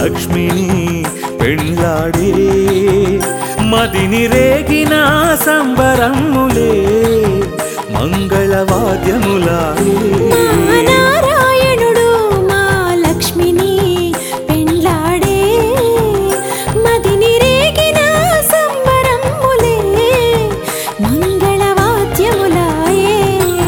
లక్ష్మిని పెళ్ళాడే మదిని రేగిన సంబరములే మంగళవాద్యములాడే మా నారాయణుడు మా లక్ష్మిని పెండ్లాడే మదిని రేగిన సంబరములే మంగళవాద్యములాయే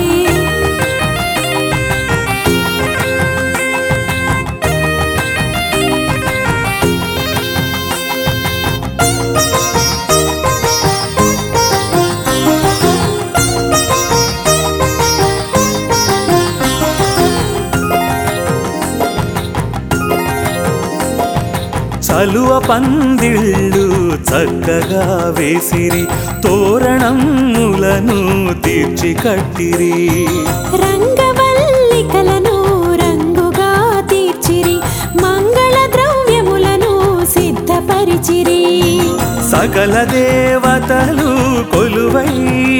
చలువ పందిళ్ళు చక్కగా వేసిరి తోరణములను తీర్చి కట్టిరి రంగవల్లికలను రంగుగా తీర్చిరి మంగళ ద్రవ్యములను సిద్ధపరిచిరి సకల దేవతలు కొలువై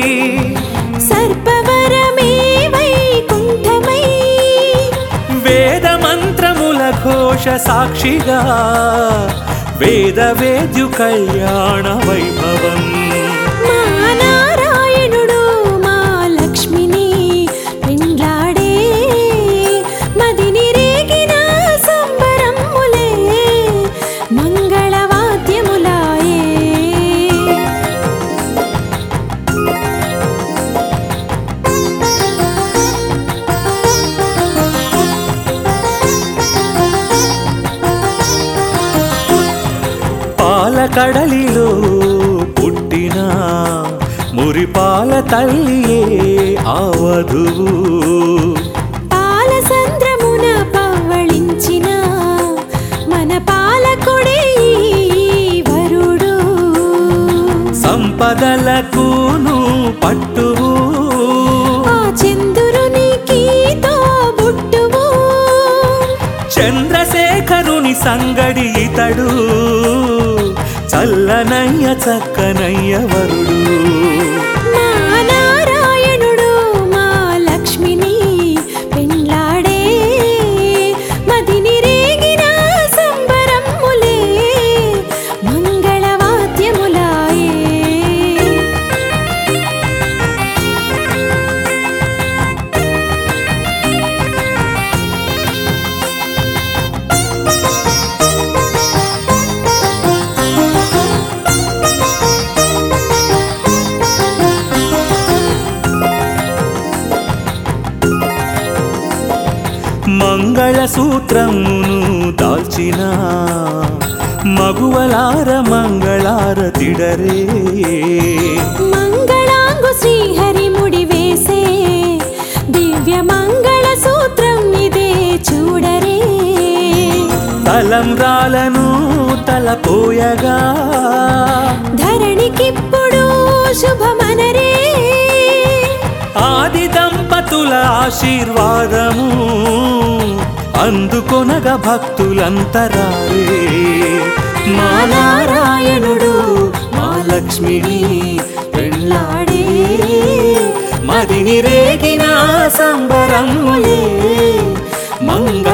సర్పవరమే వైకుంఠమై వేద మంత్రముల ఘోష సాక్షిగా వేద వేద్యు కళ్యాణ వైభవం మా నారాయణుడు మా లక్ష్మిని పెండ్లాడే మదిని రేగిన సంబరములే మంగళవాద్యములాయే పాల కడలిలో పుట్టిన మురిపాల తల్లియే ఆ వధువు పాల సంద్రమున పవ్వళించిన మన పాలకుడే ఈ వరుడు సంపదలకును పట్టువు ఆ చంద్రునికి తోబుట్టువు చంద్రశేఖరుని సంగడి ఇతడు చల్లనయ్య చక్కనయ్య వరుడు మా నారాయణుడు మా లక్ష్మిని పెండ్లాడే మదిని రేగిన సంబరములే మంగళవాద్యములాయే మంగళసూత్రమును దాల్చిన మగువలార మంగళార తిడరే మంగళాంగు శ్రీహరి ముడి వేసే దివ్య మంగళ సూత్రం ఇదే చూడరే తలంబ్రాలను తలపోయగా ధరణికిప్పుడు శుభమనరే ఆది దంపతుల ఆశీర్వాదము అందుకొనగ భక్తులంతరారే మా నారాయణుడు మా లక్ష్మిని పెళ్ళాడే మదిని రేగిన సంబరములే మంగ